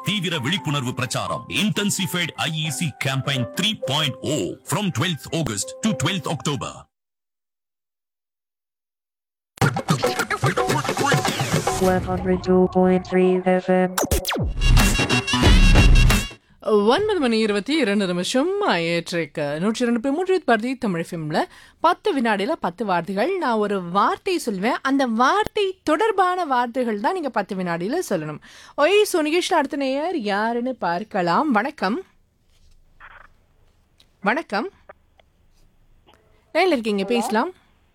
தீவிர விழிப்புணர்வு பிரச்சாரம் intensified IEC campaign three point o from twelfth August to twelfth October One hundred two point three FM. ஒன்பது மணி இருபத்தி இரண்டு நிமிஷம் ஏற்றிருக்கு நூற்றி இரண்டு புள்ளி மூன்று பாரதி தமிழ் ஃபிலிம்ல பத்து வினாடியில பத்து வார்த்தைகள் நான் ஒரு வார்த்தை சொல்வேன் அந்த வார்த்தை தொடர்பான வார்த்தைகள் தான் நீங்க பத்து வினாடியில சொல்லணும் ஒய் ஸோ நிகழ்ச்சியில் அடுத்த நேயர் யாருன்னு பார்க்கலாம் வணக்கம் வணக்கம் லைன்ல இருக்கீங்க பேசலாம்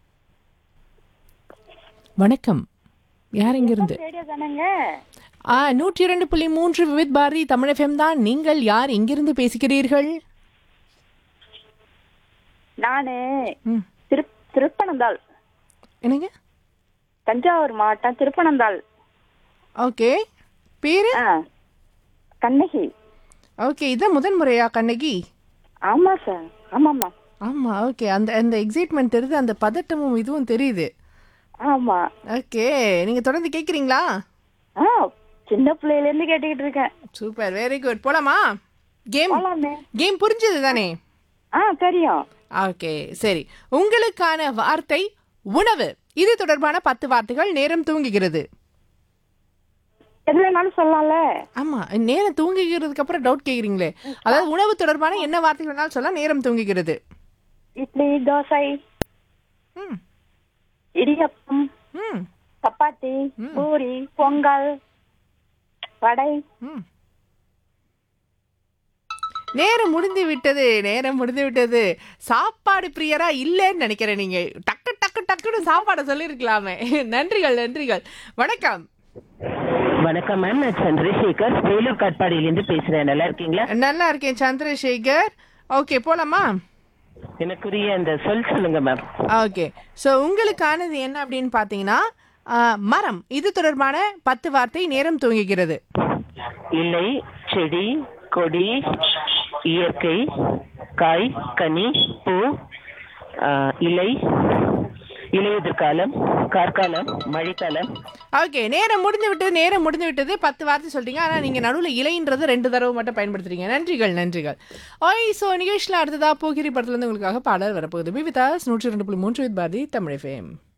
வணக்கம் யார் இங்கிருந்து ரேடியோ தானேங்க ஆ நூற்றி இரண்டு புள்ளி மூன்று விவித் பாரதி தமிழ் எஃப்எம் தான் நீங்கள் யார் எங்கிருந்து பேசுகிறீர்கள் நானு ம் திரு திருப்பனந்தாள் என்னங்க தஞ்சாவூர் மாவட்டம் திருப்பனந்தாள் ஓகே பேரு ஆ கண்ணகி ஓகே இதான் முதன் முறையா கண்ணகி ஆமா சார் ஆமாம்மா ஆமா ஓகே அந்த அந்த எக்ஸைட்மெண்ட் தெரியுது அந்த பதட்டமும் இதுவும் தெரியுது ஆமா ஓகே நீங்க தொடர்ந்து கேக்குறீங்களா ஆ சின்ன பிள்ளையில இருந்து கேட்டுக்கிட்டு இருக்கேன் சூப்பர் வெரி குட் போலாமா கேம் போலாமே கேம் புரிஞ்சது தானே ஆ தெரியும் ஓகே சரி உங்களுக்கான வார்த்தை உணவு இது தொடர்பான பத்து வார்த்தைகள் நேரம் தூங்குகிறது எது வேணாலும் சொல்லலாம்ல ஆமா நேரம் தூங்குகிறதுக்கு அப்புறம் டவுட் கேக்குறீங்களே அதாவது உணவு தொடர்பான என்ன வார்த்தைகள் வேணாலும் சொல்லலாம் நேரம் தூங்குகிறது இட்லி தோசை ம் இடியப்பம் ம் சப்பாத்தி பூரி பொங்கல் வடை ம் நேரம் முடிந்து விட்டது நேரம் முடிந்து விட்டது சாப்பாடு பிரியரா இல்லைன்னு நினைக்கிறேன் நீங்க டக்கு டக்கு டக்குன்னு சாப்பாடை சொல்லியிருக்கலாமே நன்றிகள் நன்றிகள் வணக்கம் வணக்கம் மேம் நான் சந்திரசேகர் வேலூர் காட்பாடியிலேருந்து பேசுறேன் நல்லா இருக்கீங்களா நல்லா இருக்கேன் சந்திரசேகர் ஓகே போலாமா எனக்குரிய அந்த சொல் சொல்லுங்க மேம் ஓகே ஸோ உங்களுக்கானது என்ன அப்படின்னு பார்த்தீங்கன்னா ஆ, மரம் இது தொடர்பான பத்து வார்த்தை நேரம் தூங்குகிறது இலை செடி கொடி இயற்கை காய் கனி பூ ஆ, இலை இலையுதிர் காலம் கார்காலம் மழைக்காலம் ஓகே நேரம் முடிந்து விட்டது நேரம் முடிந்து விட்டது பத்து வார்த்தை சொல்றீங்க ஆனால் நீங்கள் நடுவில் இலைன்றது ரெண்டு தடவை மட்டும் பயன்படுத்துறீங்க நன்றிகள் நன்றிகள் ஓய் ஸோ நிகழ்ச்சியில் அடுத்ததா போகிரி படத்துலேருந்து உங்களுக்காக பாடல் வரப்போகுது பிவிதாஸ் நூற்றி ரெண்டு புள்ளி மூன்று வித் பாரதி தமிழ் ஃபேம்